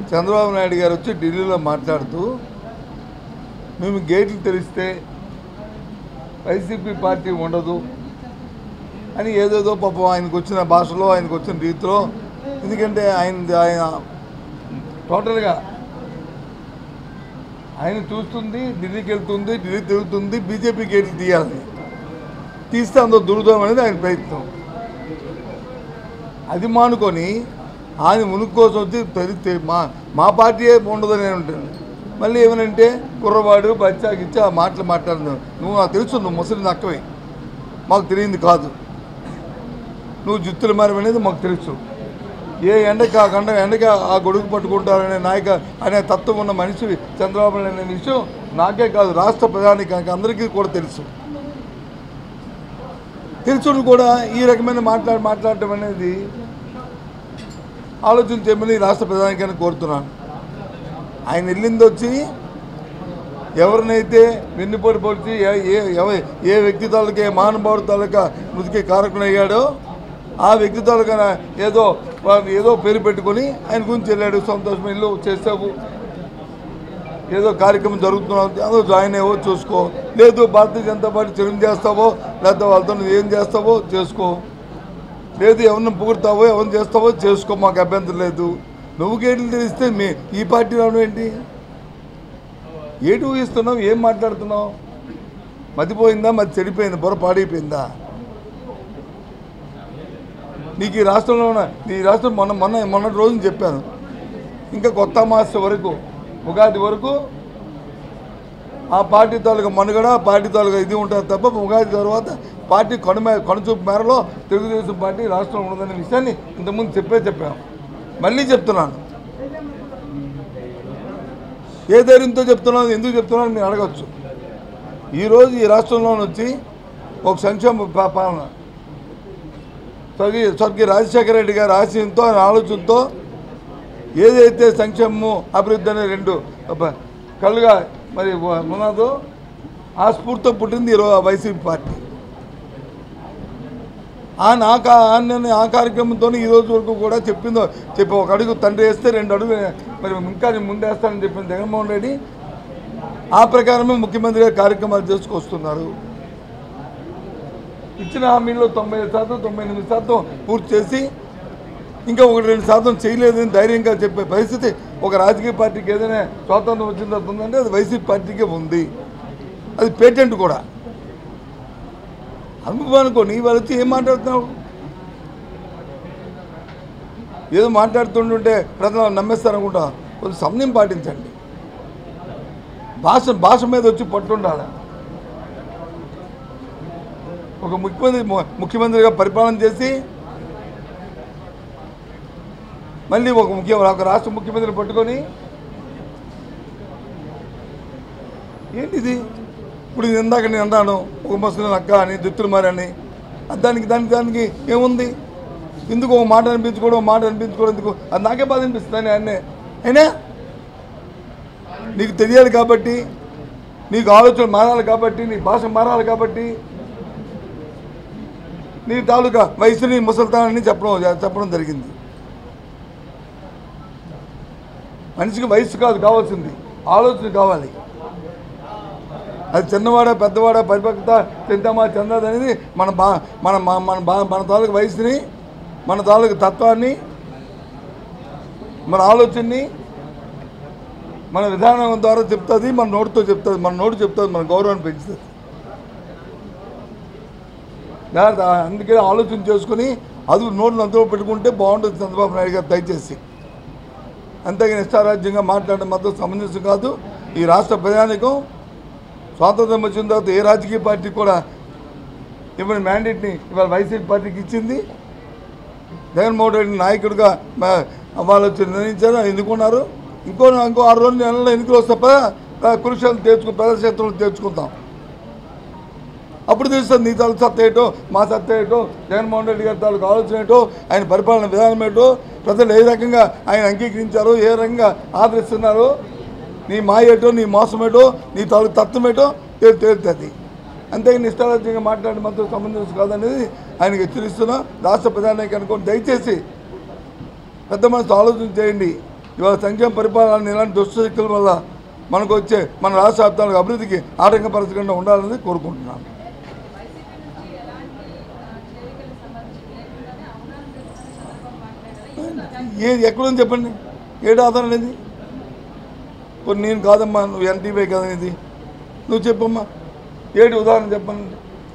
చంద్రబాబు నాయుడు గారు వచ్చి ఢిల్లీలో మాట్లాడుతూ మేము గేట్లు తెరిస్తే వైసీపీ పార్టీ ఉండదు అని ఏదేదో పాపం ఆయనకు వచ్చిన భాషలో ఆయనకు వచ్చిన రీతిలో ఎందుకంటే ఆయన ఆయన టోటల్గా ఆయన చూస్తుంది ఢిల్లీకి వెళ్తుంది ఢిల్లీ తిరుగుతుంది బీజేపీ గేట్లు తీయాలని తీస్తే అందులో దురుదాం అనేది ఆయన ప్రయత్నం అది మానుకొని ఆయన మునుగు కోసం వచ్చి తెరిస్తే మా మా పార్టీయే ఉండదని నేను ఉంటుంది మళ్ళీ ఏమనంటే కుర్రవాడు బచ్చా గిచ్చా ఆ మాటలు మాట్లాడుతున్నావు నువ్వు నాకు తెలుసు నువ్వు ముసలి నక్కవే మాకు తెలియంది కాదు నువ్వు జుత్తులు మారం అనేది మాకు తెలుసు ఏ ఎండకి ఆ గంట ఎండకి ఆ గొడుగు పట్టుకుంటారనే నాయక అనే తత్వం ఉన్న మనిషి చంద్రబాబు నాయుడు అనే విషయం నాకే కాదు రాష్ట్ర ప్రధానికి అందరికీ కూడా తెలుసు తెలుసుని కూడా ఈ రకమైన మాట్లాడి మాట్లాడటం అనేది ఆలోచన చేయమని రాష్ట్ర ప్రధానికని కోరుతున్నాను ఆయన వెళ్ళింది వచ్చి ఎవరినైతే వెన్నుపోటు పొడిచి ఏ- ఏ ఎవ- ఏ వ్యక్తి తాలూకా ఏ మహానుభావుడు తాలూకా మృతికి కారకులయ్యాడో ఆ వ్యక్తి తాలూకా ఏదో వాడు ఏదో పేరు పెట్టుకొని ఆయన గురించి వెళ్ళాడు సంతోషం ఇల్లు చేసావు ఏదో కార్యక్రమం జరుగుతున్నావు ఏదో జాయిన్ అయ్యవో చూసుకో లేదు భారతీయ జనతా పార్టీ చెల్లిం చేస్తావో లేకపోతే వాళ్ళతో నువ్వు ఏం చేస్తావో చేసుకో లేదు ఎవరిని పొగుడతావో ఎవరిని చేస్తావో చేసుకో మాకు అభ్యంతరం లేదు నువ్వు గేట్లు తెలిస్తే మీ ఈ పార్టీ రావడం ఏంటి ఏటి ఊహిస్తున్నావు ఏం మాట్లాడుతున్నావు మతిపోయిందా మతి చెడిపోయిందా బుర్ర పాడైపోయిందా నీకు ఈ రాష్ట్రంలో ఉన్న ఈ రాష్ట్రం మొన్న మొన్న మొన్నటి రోజున చెప్పాను ఇంకా కొత్త మాస వరకు ఉగాది వరకు ఆ పార్టీ తాలూకా మనుగడ ఆ పార్టీ తాలూకా ఇది ఉంటుంది తప్ప ఉగాది తర్వాత పార్టీ కొనమే కొనచూపు మేరలో తెలుగుదేశం పార్టీ రాష్ట్రంలో ఉండదనే విషయాన్ని ఇంతకుముందు చెప్పే చెప్పాను మళ్ళీ చెప్తున్నాను ఏ ధైర్యంతో చెప్తున్నాను ఎందుకు చెప్తున్నాను మీరు అడగచ్చు ఈరోజు ఈ రాష్ట్రంలో వచ్చి ఒక సంక్షేమ పా- పాలన స్వర్గీయ స్వర్గీయ రాజశేఖర రెడ్డి గారి ఆశయంతో ఆయన ఆలోచనతో ఏదైతే సంక్షేమము అభివృద్ధి అనే రెండు బ- కళ్ళుగా మరి వ- ఉన్నదో ఆ స్ఫూర్తితో పుట్టింది ఈరోజు ఆ వైసీపీ పార్టీ ఆ నా కా ఆ- ఆ కార్యక్రమంతో ఈ రోజు వరకు కూడా చెప్పిందో చెప్పి ఒక అడుగు తండ్రి వేస్తే రెండు అడుగు మరి ఇంకా నేను ముందేస్తానని చెప్పిన జగన్మోహన్ రెడ్డి ఆ ప్రకారమే ముఖ్యమంత్రి గారు కార్యక్రమాలు చేసుకొస్తున్నారు ఇచ్చిన హామీల్లో తొంభై ఐదు శాతం తొంభై ఎనిమిది శాతం పూర్తి చేసి ఇంకా ఒకటి రెండు శాతం చేయలేదని ధైర్యంగా చెప్పే పరిస్థితి ఒక రాజకీయ పార్టీకి ఏదైనా స్వాతంత్రం వచ్చిన తర్వాత ఉందంటే అది వైసీపీ పార్టీకే ఉంది అది పేటెంట్ కూడా అనుకోని వాళ్ళు వచ్చి ఏం మాట్లాడుతున్నావు ఏదో మాట్లాడుతుంటుంటే ప్రజలు నమ్మేస్తారనుకుంటా కొంచెం సమయం పాటించండి భాష భాష మీద వచ్చి పట్టుండాలి ఒక ముఖ్యమంత్రి ముఖ్యమంత్రిగా పరిపాలన చేసి మళ్ళీ ఒక ముఖ్య ఒక రాష్ట్ర ముఖ్యమంత్రిని పట్టుకొని ఏంటిది ఇప్పుడు ఇది ఇందాక నేను అన్నాను ఒక ముసలిన అక్క అని దుత్తులు మారని దానికి దానికి దానికి ఏముంది ఎందుకు ఒక మాట అనిపించుకోవడం ఒక మాట అనిపించుకోవడం ఎందుకు అది నాకే బాధ అనిపిస్తుంది ఆయన్నే అయినా నీకు తెలియాలి కాబట్టి నీకు ఆలోచన మారాలి కాబట్టి నీ భాష మారాలి కాబట్టి నీ తాలూకా వయసుని ముసలితానని చెప్పడం చెప్పడం జరిగింది మనిషికి వయసు కాదు కావాల్సింది ఆలోచన కావాలి అది చిన్నవాడ పెద్దవాడ పరిపక్వత చెందామా చెందదు అనేది మన బా మన మా- మన బా మన తాలూకు వయసుని మన తాలూకు తత్వాన్ని మన ఆలోచనని మన విధానం ద్వారా చెప్తుంది మన నోటితో చెప్తుంది మన నోటు చెప్తుంది మన గౌరవాన్ని పెంచుతుంది దాని అందుకే ఆలోచన చేసుకుని అది నోట్లు అందులో పెట్టుకుంటే బాగుంటుంది చంద్రబాబు నాయుడు గారు దయచేసి అంతేగాని ఇష్టారాజ్యంగా మాట్లాడడం మాత్రం సమంజసం కాదు ఈ రాష్ట్ర ప్రజానికం స్వాతంత్రం వచ్చిన తర్వాత ఏ రాజకీయ పార్టీ కూడా ఇవ్వని మ్యాండేట్ని ఇవాళ వైసీపీ పార్టీకి ఇచ్చింది జగన్మోహన్ రెడ్డి నాయకుడిగా మా- వాళ్ళు వచ్చి నిర్ణయించారు ఎన్నుకున్నారు ఇంకో ఇంకో ఆరు రోజులు నెలలో ఎన్నికలు వస్తే పద కురుక్షేత్రం తెచ్చుకు ప్రజాక్షేత్రంలో తెచ్చుకుందాం అప్పుడు తెలుస్తుంది నీ తాలూకు సత్త ఏంటో మా సత్త ఏంటో జగన్మోహన్ రెడ్డి గారి తాలూకు ఆలోచన ఏంటో ఆయన పరిపాలన విధానం ఏంటో ప్రజలు ఏ రకంగా ఆయన అంగీకరించారో ఏ రకంగా ఆదరిస్తున్నారో నీ మాయ ఏటో నీ మోసం ఏటో నీ తాలూకు తత్వం ఏటో తేలి తేలుతుంది అంతేగాని ఇష్టారాజ్యంగా మాట్లాడడం మాత్రం సంబంధించి కాదనేది ఆయనకి హెచ్చరిస్తున్నా రాష్ట్ర ప్రధానికి అనుకోండి దయచేసి పెద్ద మనసు ఆలోచన చేయండి ఇవాళ సంక్షేమ పరిపాలన ఇలాంటి దుష్టశక్తుల వల్ల మనకు వచ్చే మన రాష్ట్ర వ్యాప్తంగా అభివృద్ధికి ఆటంకపరచకుండా ఉండాలని కోరుకుంటున్నాను ఏది ఎక్కడుంది చెప్పండి ఏడు ఆధారం లేదు ఇప్పుడు నేను కాదమ్మా నువ్వు ఎన్టీవై కదా ఇది నువ్వు చెప్పమ్మా ఏడు ఉదాహరణ చెప్పండి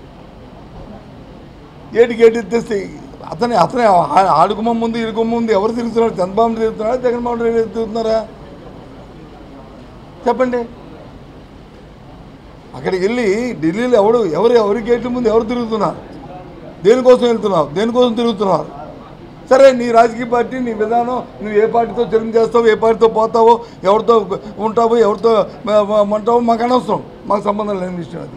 ఏటికి ఏటి తెస్తే అతనే అతనే ఆ- ఆడుకుమ్మ ముందు ఇరుకుమ్మ ముందు ఎవరు తిరుగుతున్నారు చంద్రబాబు తిరుగుతున్నారా జగన్మోహన్ రెడ్డి తిరుగుతున్నారా చెప్పండి అక్కడికి వెళ్ళి ఢిల్లీలో ఎవడు ఎవరు ఎవరి గేట్ల ముందు ఎవరు తిరుగుతున్నారు దేనికోసం వెళ్తున్నావు దేనికోసం తిరుగుతున్నారు సరే నీ రాజకీయ పార్టీ నీ విధానం నువ్వు ఏ పార్టీతో చర్చ చేస్తావు ఏ పార్టీతో పోతావో ఎవరితో ఉంటావో ఎవరితో మ- మ- ఉంటావో మాకు అనవసరం మాకు సంబంధం లేని విషయం అది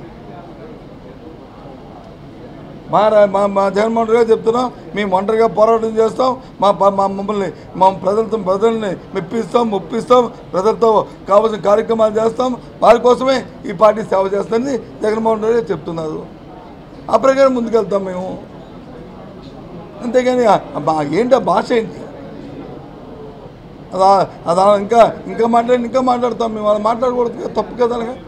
మా రా- మా మా జగన్మోహన్ రెడ్డి గారు చెప్తున్నాం మేము ఒంటరిగా పోరాటం చేస్తాం మా ప- మా మమ్మల్ని మా ప్రజలతో ప్రజల్ని మెప్పిస్తాం ఒప్పిస్తాం ప్రజలతో కావాల్సిన కార్యక్రమాలు చేస్తాం వారి కోసమే ఈ పార్టీ సేవ చేస్తుంది జగన్మోహన్ రెడ్డి గారు చెప్తున్నారు ఆ ప్రకారం ముందుకెళ్తాం మేము అంతేగాని ఆ- ఆ బా- ఏంటి ఆ భాష ఏంటి అదా అదా ఇంకా ఇంకా మాట్లాడి ఇంకా మాట్లాడతాం మేము అలా మాట్లాడకూడదు కదా, తప్పు కదా అలాగా